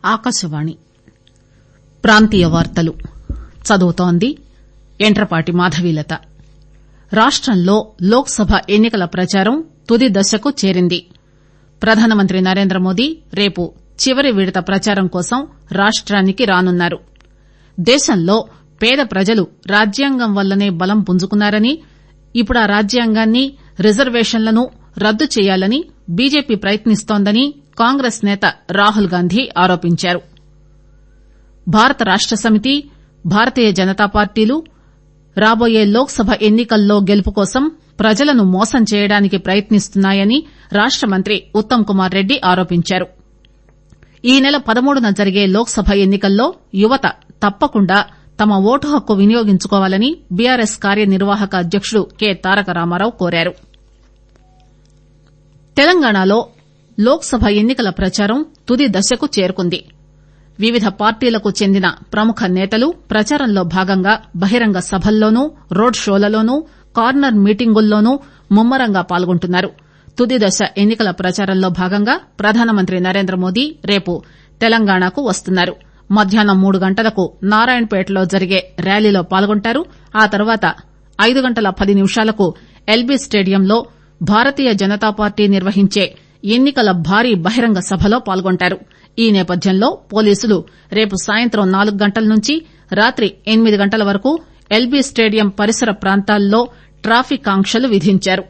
ఆకాశవాణి ప్రాంతీయ వార్తలు చదువుతోంది ఎంట్రపాటి మాధవీలత రాష్టంలో లోక్ సభ ఎన్ని కల ప్రచారం తుది దశకు చేరింది ప్రధానమంత్రి నరేంద్రమోదీ రేపు చివరి విడత ప్రచారం కోసం రాష్టానికి రానున్నారు దేశంలో పేద ప్రజలు రాజ్యాంగం వల్లనే బలం పుంజుకున్నారని ఇప్పుడా రాజ్యాంగాన్ని రిజర్వేషన్లను రద్దు చేయాలని బీజేపీ ప్రయత్నిస్తోందని కాంగ్రెస్ నేత రాహుల్ గాంధీ ఆరోపించారు భారత రాష్ట సమితి భారతీయ జనతా పార్టీలు రాబోయే లోక్ సభ ఎన్ని కల్లో గెలుపు కోసం ప్రజలను మోసం చేయడానికి ప్రయత్నిస్తున్నాయని రాష్ట మంత్రి ఉత్తమ్ కుమార్ రెడ్డి ఆరోపించారు ఈ నెల పదమూడున జరిగే లోక్ సభ ఎన్ని కల్లో యువత తప్పకుండా తమ ఓటు హక్కు వినియోగించుకోవాలని బీఆర్ఎస్ కార్యనిర్వాహక అధ్యకుడు కె తారక రామారావు కోరారు తెలంగాణలో లోక్ సభ ఎన్ని కల ప్రచారం తుది దశకు చేరుకుంది వివిధ పార్టీలకు చెందిన ప్రముఖ నేతలు ప్రచారంలో భాగంగా బహిరంగ సభల్లోనూ రోడ్ షోలలోనూ కార్నర్ మీటింగుల్లోనూ ముమ్మరంగా పాల్గొంటున్నారు తుది దశ ఎన్ని కల ప్రచారంలో భాగంగా ప్రధానమంత్రి నరేంద్రమోదీ రేపు తెలంగాణకు వస్తున్నారు మధ్యాహ్నం మూడు గంటలకు నారాయణపేటలో జరిగే ర్యాలీలో పాల్గొంటారు ఆ తర్వాత ఐదు గంటల పది నిమిషాలకు ఎల్బీ స్టేడియంలో భారతీయ జనతా పార్టీ నిర్వహించే ఎన్ని కల భారీ బహిరంగ సభలో పాల్గొంటారు ఈ నేపథ్యంలో పోలీసులు రేపు సాయంత్రం నాలుగు గంటల నుంచి రాత్రి ఎనిమిది గంటల వరకు ఎల్బీ స్టేడియం పరిసర ప్రాంతాల్లో ట్రాఫిక్ ఆంక్షలు విధించారు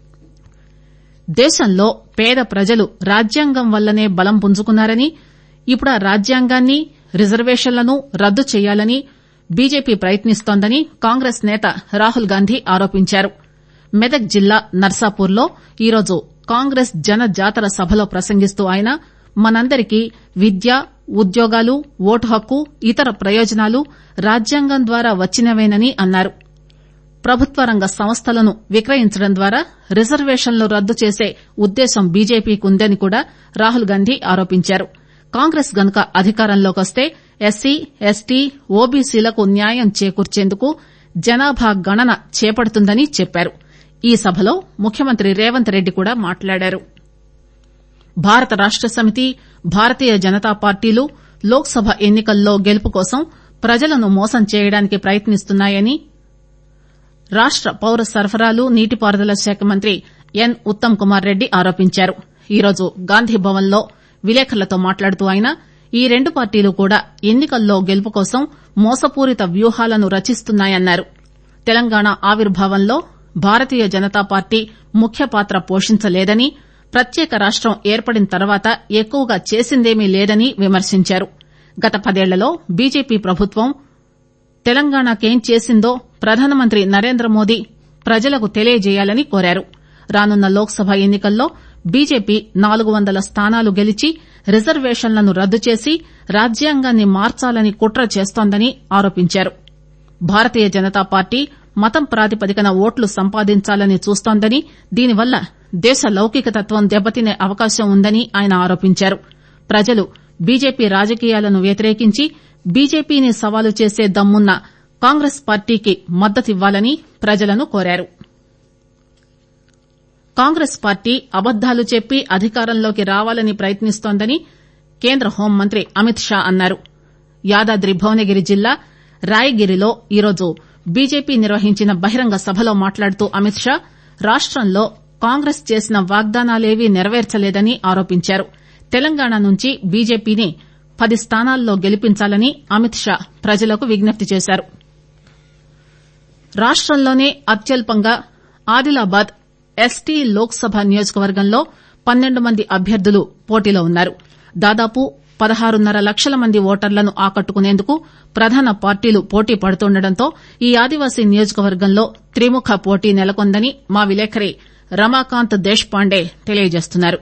దేశంలో పేద ప్రజలు రాజ్యాంగం వల్లనే బలం పుంజుకున్నారని ఇప్పుడా రాజ్యాంగాన్ని రిజర్వేషన్లను రద్దు చేయాలని బీజేపీ ప్రయత్నిస్తోందని కాంగ్రెస్ నేత రాహుల్ గాంధీ ఆరోపించారు మెదక్ జిల్లా నర్సాపూర్లో ఈరోజు కాంగ్రెస్ జన జాతర సభలో ప్రసంగిస్తూ ఆయన మనందరికీ విద్య ఉద్యోగాలు ఓటు హక్కు ఇతర ప్రయోజనాలు రాజ్యాంగం ద్వారా వచ్చినవేనని అన్నారు ప్రభుత్వ రంగ సంస్థలను విక్రయించడం ద్వారా రిజర్వేషన్లు రద్దు చేసే ఉద్దేశం బీజేపీకి ఉందని కూడా రాహుల్ గాంధీ ఆరోపించారు కాంగ్రెస్ గనుక అధికారంలోకి వస్తే ఎస్సీ ఎస్టీ ఓబీసీలకు న్యాయం చేకూర్చేందుకు జనాభా గణన చేపడుతుందని చెప్పారు ఈ సభలో ముఖ్యమంత్రి రేవంత్ రెడ్డి కూడా మాట్లాడారు భారత రాష్ట సమితి భారతీయ జనతా పార్టీలు లోక్ సభ ఎన్ని కల్లో గెలుపు కోసం ప్రజలను మోసం చేయడానికి ప్రయత్నిస్తున్నాయని రాష్ట పౌర సరఫరాలు నీటిపారుదల శాఖ మంత్రి ఎన్ ఉత్తమ్ కుమార్ రెడ్డి ఆరోపించారు ఈరోజు గాంధీభవన్ లో విలేకరులతో మాట్లాడుతూ ఆయన ఈ రెండు పార్టీలు కూడా ఎన్ని కల్లో గెలుపు కోసం మోసపూరిత వ్యూహాలను రచిస్తున్నాయన్నారు తెలంగాణ ఆవిర్భావంలో భారతీయ జనతా పార్టీ ముఖ్య పాత్ర పోషించలేదని ప్రత్యేక రాష్టం ఏర్పడిన తర్వాత ఎక్కువగా చేసిందేమీ లేదని విమర్శించారు గత పదేళ్లలో బీజేపీ ప్రభుత్వం తెలంగాణకేం చేసిందో ప్రధానమంత్రి నరేంద్రమోదీ ప్రజలకు తెలియజేయాలని కోరారు రానున్న లోక్ సభ ఎన్ని కల్లో బీజేపీ నాలుగు వందల స్థానాలు గెలిచి రిజర్వేషన్లను రద్దు చేసి రాజ్యాంగాన్ని మార్చాలని కుట్ర చేస్తోందని ఆరోపించారు భారతీయ జనతా పార్టీ మతం ప్రాతిపదికన ఓట్లు సంపాదించాలని చూస్తోందని దీనివల్ల దేశ లౌకికతత్వం దెబ్బతినే అవకాశం ఉందని ఆయన ఆరోపించారు ప్రజలు బీజేపీ రాజకీయాలను వ్యతిరేకించి బీజేపీని సవాలు చేసే దమ్మున్న కాంగ్రెస్ పార్టీకి మద్దతివ్వాలని ప్రజలను కోరారు కాంగ్రెస్ పార్టీ అబద్దాలు చెప్పి అధికారంలోకి రావాలని ప్రయత్నిస్తోందని కేంద్ర హోంమంత్రి అమిత్ షా అన్నారు యాదాద్రి భువనగిరి జిల్లా రాయగిరిలో ఈరోజు బీజేపీ నిర్వహించిన బహిరంగ సభలో మాట్లాడుతూ అమిత్ షా రాష్టంలో కాంగ్రెస్ చేసిన వాగ్దానాలేవీ నెరవేర్చలేదని ఆరోపించారు తెలంగాణ నుంచి బీజేపీని పది స్థానాల్లో గెలిపించాలని అమిత్ షా ప్రజలకు విజ్ఞప్తి చేశారు రాష్టంలోనే అత్యల్పంగా ఆదిలాబాద్ ఎస్టీ లోక్ సభ నియోజకవర్గంలో పన్నెండు మంది అభ్యర్థులు పోటీలో ఉన్నారు దాదాపు పదహారున్నర లక్షల మంది ఓటర్లను ఆకట్టుకునేందుకు ప్రధాన పార్టీలు పోటీ పడుతుండటంతో ఈ ఆదివాసీ నియోజకవర్గంలో త్రిముఖ పోటీ నెలకొందని మా విలేకరి రమాకాంత్ దేశ్ పాండే తెలియజేస్తున్నారు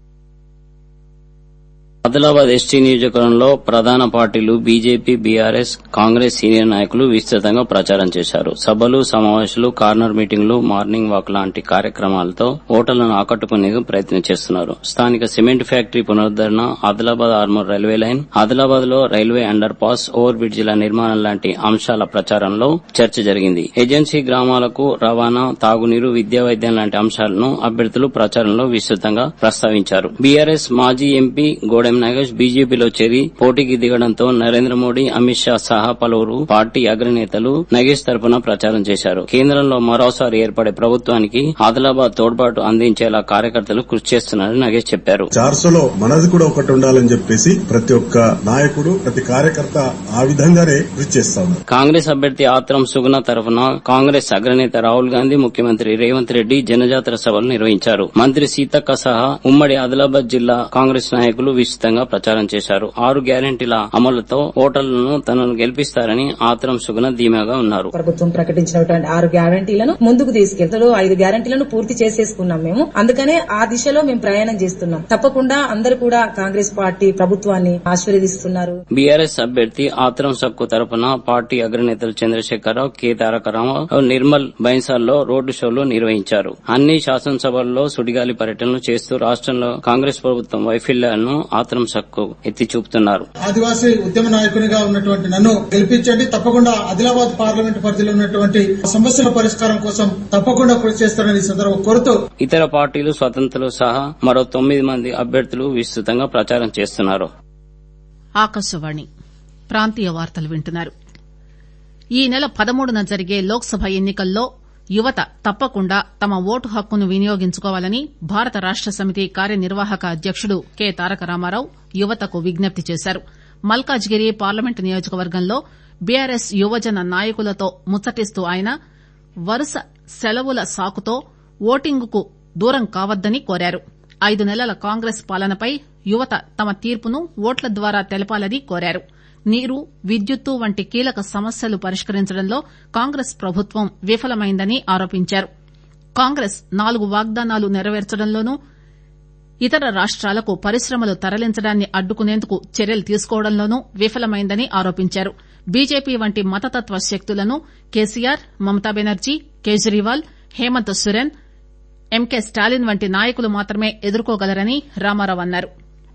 ఆదిలాబాద్ ఎస్టీ నియోజకవర్గంలో ప్రధాన పార్టీలు బీజేపీ బీఆర్ఎస్ కాంగ్రెస్ సీనియర్ నాయకులు విస్తృతంగా ప్రచారం చేశారు సభలు సమావేశాలు కార్నర్ మీటింగ్లు మార్నింగ్ వాక్ లాంటి కార్యక్రమాలతో ఓటర్లను ఆకట్టుకునేందుకు ప్రయత్నం చేస్తున్నారు స్థానిక సిమెంట్ ఫ్యాక్టరీ పునరుద్దరణ ఆదిలాబాద్ ఆర్మూర్ రైల్వే లైన్ ఆదిలాబాద్ లో రైల్వే అండర్ పాస్ ఓవర్ బ్రిడ్జిల నిర్మాణం లాంటి అంశాల ప్రచారంలో చర్చ జరిగింది ఏజెన్సీ గ్రామాలకు రవాణా తాగునీరు విద్యా వైద్యం లాంటి అంశాలను అభ్యర్థులు ప్రచారంలో విస్తృతంగా ప్రస్తావించారు బీఆర్ఎస్ మాజీ ఎంపీ గోడెం సీఎం నాగేష్ బీజేపీలో చేరి పోటీకి దిగడంతో నరేంద్ర మోడీ అమిత్ షా సహా పలువురు పార్టీ అగ్రనేతలు నగేష్ తరపున ప్రచారం చేశారు కేంద్రంలో మరోసారి ఏర్పడే ప్రభుత్వానికి ఆదిలాబాద్ తోడ్పాటు అందించేలా కార్యకర్తలు కృషి చేస్తున్నారని నగేష్ చెప్పారు చార్సోలో మనది కూడా ఒకటి ఉండాలని చెప్పేసి ప్రతి ఒక్క నాయకుడు ప్రతి కార్యకర్త ఆ విధంగానే కృషి చేస్తా ఉన్నారు కాంగ్రెస్ అభ్యర్థి ఆత్రం సుగుణ తరఫున కాంగ్రెస్ అగ్రనేత రాహుల్ గాంధీ ముఖ్యమంత్రి రేవంత్ రెడ్డి జనజాతర సభలు నిర్వహించారు మంత్రి సీతక్క సహా ఉమ్మడి ఆదిలాబాద్ జిల్లా కాంగ్రెస్ నాయకులు విస్తృతంగా ప్రచారం చేశారు ఆరు గ్యారంటీల అమలుతో ఓటర్లను తనను గెలిపిస్తారని ఆత్రం సుగుణ ధీమాగా ఉన్నారు ప్రభుత్వం ప్రకటించినటువంటి ఆరు గ్యారంటీలను ముందుకు తీసుకెళ్తాడు ఐదు గ్యారంటీలను పూర్తి చేసేసుకున్నాం మేము అందుకనే ఆ దిశలో మేము ప్రయాణం చేస్తున్నాం తప్పకుండా అందరూ కూడా కాంగ్రెస్ పార్టీ ప్రభుత్వాన్ని ఆశీర్వదిస్తున్నారు బీఆర్ఎస్ అభ్యర్థి ఆత్రం సక్కు తరపున పార్టీ అగ్రనేతలు చంద్రశేఖరరావు కె తారక రామారావు నిర్మల్ బైన్సాల్లో రోడ్డు షోలు నిర్వహించారు అన్ని శాసనసభల్లో సుడిగాలి పర్యటనలు చేస్తూ రాష్ట్రంలో కాంగ్రెస్ ప్రభుత్వం వైఫల్యాలను ఆత్రం సక్కు ఎత్తి చూపుతున్నారు ఆదివాసీ ఉద్యమ నాయకునిగా ఉన్నటువంటి నన్ను గెలిపించండి తప్పకుండా ఆదిలాబాద్ పార్లమెంట్ పరిధిలో ఉన్నటువంటి సమస్యల పరిష్కారం కోసం తప్పకుండా కృషి చేస్తారని ఈ సందర్భంగా కోరుతూ ఇతర పార్టీలు స్వతంత్రులు సహా మరో తొమ్మిది మంది అభ్యర్థులు విస్తృతంగా ప్రచారం చేస్తున్నారు ఆకాశవాణి ప్రాంతీయ వార్తలు వింటున్నారు ఈ నెల పదమూడున జరిగే లోక్సభ ఎన్నికల్లో యువత తప్పకుండా తమ ఓటు హక్కును వినియోగించుకోవాలని భారత రాష్ట సమితి కార్యనిర్వాహక అధ్యకుడు కె తారక రామారావు యువతకు విజ్ఞప్తి చేశారు మల్కాజ్గిరి పార్లమెంటు నియోజకవర్గంలో బీఆర్ఎస్ యువజన నాయకులతో ముచ్చటిస్తూ ఆయన వరుస సెలవుల సాకుతో ఓటింగుకు దూరం కావద్దని కోరారు ఐదు నెలల కాంగ్రెస్ పాలనపై యువత తమ తీర్పును ఓట్ల ద్వారా తెలపాలని కోరారు నీరు విద్యుత్తు వంటి కీలక సమస్యలు పరిష్కరించడంలో కాంగ్రెస్ ప్రభుత్వం విఫలమైందని ఆరోపించారు కాంగ్రెస్ నాలుగు వాగ్దానాలు నెరవేర్చడంలోనూ ఇతర రాష్ట్రాలకు పరిశ్రమలు తరలించడాన్ని అడ్డుకునేందుకు చర్యలు తీసుకోవడంలోనూ విఫలమైందని ఆరోపించారు బీజేపీ వంటి మతతత్వ శక్తులను కేసీఆర్ మమతా బెనర్జీ కేజ్రీవాల్ హేమంత్ సోరెన్ ఎంకే స్టాలిన్ వంటి నాయకులు మాత్రమే ఎదుర్కోగలరని రామారావు అన్నారు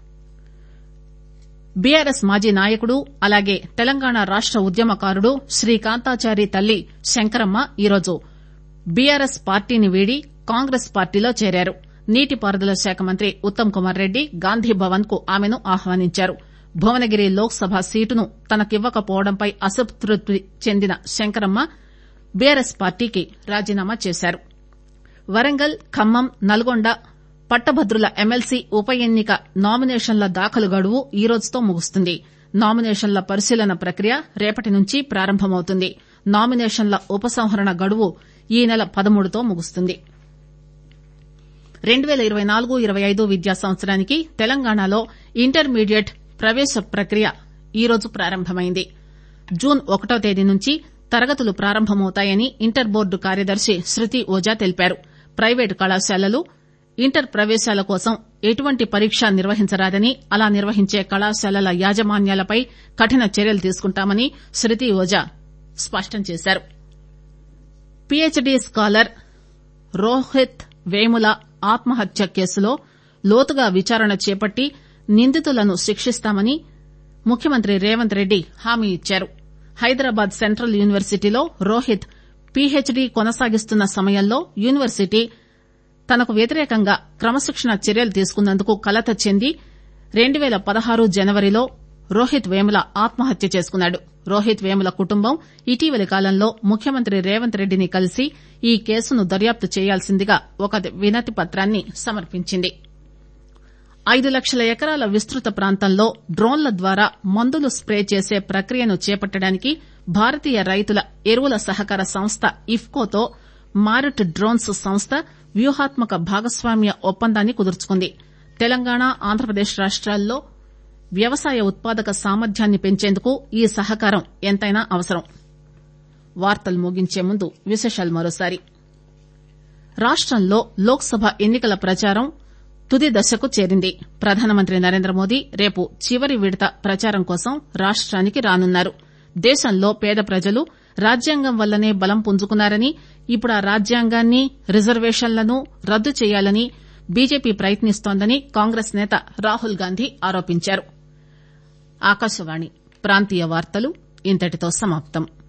బీఆర్ఎస్ మాజీ నాయకుడు అలాగే తెలంగాణ రాష్ట ఉద్యమకారుడు శ్రీకాంతాచారి తల్లి శంకరమ్మ ఈరోజు బీఆర్ఎస్ పార్టీని వీడి కాంగ్రెస్ పార్టీలో చేరారు నీటిపారుదల శాఖ మంత్రి ఉత్తమ్ కుమార్ రెడ్డి గాంధీభవన్ కు ఆమెను ఆహ్వానించారు భువనగిరి లోక్ సభ సీటును తనకివ్వకపోవడంపై అసంతృప్తి చెందిన శంకరమ్మ బీఆర్ఎస్ పార్టీకి రాజీనామా చేశారు వరంగల్ ఖమ్మం నల్గొండ పట్టభద్రుల ఎమ్మెల్సీ ఉప ఎన్నిక నామినేషన్ల దాఖలు గడువు ఈ రోజుతో ముగుస్తుంది నామినేషన్ల పరిశీలన ప్రక్రియ రేపటి నుంచి ప్రారంభమవుతుంది నామినేషన్ల ఉపసంహరణ గడువు ఈ నెల పదమూడుతో ముగుస్తుంది రెండు పేల ఇరవై నాలుగు ఇరవై ఐదు విద్యా సంవత్సరానికి తెలంగాణలో ఇంటర్మీడియట్ ప్రవేశ ప్రక్రియ ఈ రోజు ప్రారంభమైంది జూన్ ఒకటో తేదీ నుంచి తరగతులు ప్రారంభమవుతాయని ఇంటర్ బోర్డు కార్యదర్శి శృతి ఓజా తెలిపారు ప్రైవేటు కళాశాలలు ఇంటర్ ప్రవేశాల కోసం ఎటువంటి పరీక్ష నిర్వహించరాదని అలా నిర్వహించే కళాశాలల యాజమాన్యాలపై కఠిన చర్యలు తీసుకుంటామని శృతి ఓజా స్పష్టం చేశారు పీహెచ్డీ స్కాలర్ రోహిత్ వేముల ఆత్మహత్య కేసులో లోతుగా విచారణ చేపట్టి నిందితులను శిక్షిస్తామని ముఖ్యమంత్రి రేవంత్ రెడ్డి హామీ ఇచ్చారు హైదరాబాద్ సెంట్రల్ యూనివర్సిటీలో రోహిత్ పీహెచ్డీ కొనసాగిస్తున్న సమయంలో యూనివర్సిటీ తనకు వ్యతిరేకంగా క్రమశిక్షణ చర్యలు తీసుకున్నందుకు కలత చెంది రెండు పేల పదహారు జనవరిలో రోహిత్ వేముల ఆత్మహత్య చేసుకున్నాడు రోహిత్ వేముల కుటుంబం ఇటీవలి కాలంలో ముఖ్యమంత్రి రేవంత్ రెడ్డిని కలిసి ఈ కేసును దర్యాప్తు చేయాల్సిందిగా ఒక వినతి పత్రాన్ని సమర్పించింది ఐదు లక్షల ఎకరాల విస్తృత ప్రాంతంలో డ్రోన్ల ద్వారా మందులు స్ప్రే చేసే ప్రక్రియను చేపట్టడానికి భారతీయ రైతుల ఎరువుల సహకార సంస్థ ఇఫ్కోతో మారట్ డ్రోన్స్ సంస్థ వ్యూహాత్మక భాగస్వామ్య ఒప్పందాన్ని కుదుర్చుకుంది తెలంగాణ ఆంధ్రప్రదేశ్ రాష్ట్రాల్లో వ్యవసాయ ఉత్పాదక సామర్థ్యాన్ని పెంచేందుకు ఈ సహకారం ఎంతైనా అవసరం వార్తలు ముగించే ముందు విశేషాలు మరోసారి రాష్టంలో లోక్ సభ ఎన్నికల ప్రచారం తుది దశకు చేరింది ప్రధానమంత్రి నరేంద్ర మోదీ రేపు చివరి విడత ప్రచారం కోసం రాష్టానికి రానున్నారు దేశంలో పేద ప్రజలు రాజ్యాంగం వల్లనే బలం పుంజుకున్నారని ఇప్పుడు ఆ రాజ్యాంగాన్ని రిజర్వేషన్లను రద్దు చేయాలని బీజేపీ ప్రయత్నిస్తోందని కాంగ్రెస్ నేత రాహుల్ గాంధీ ఆరోపించారు ఆకాశవాణి ప్రాంతీయ వార్తలు ఇంతటితో సమాప్తం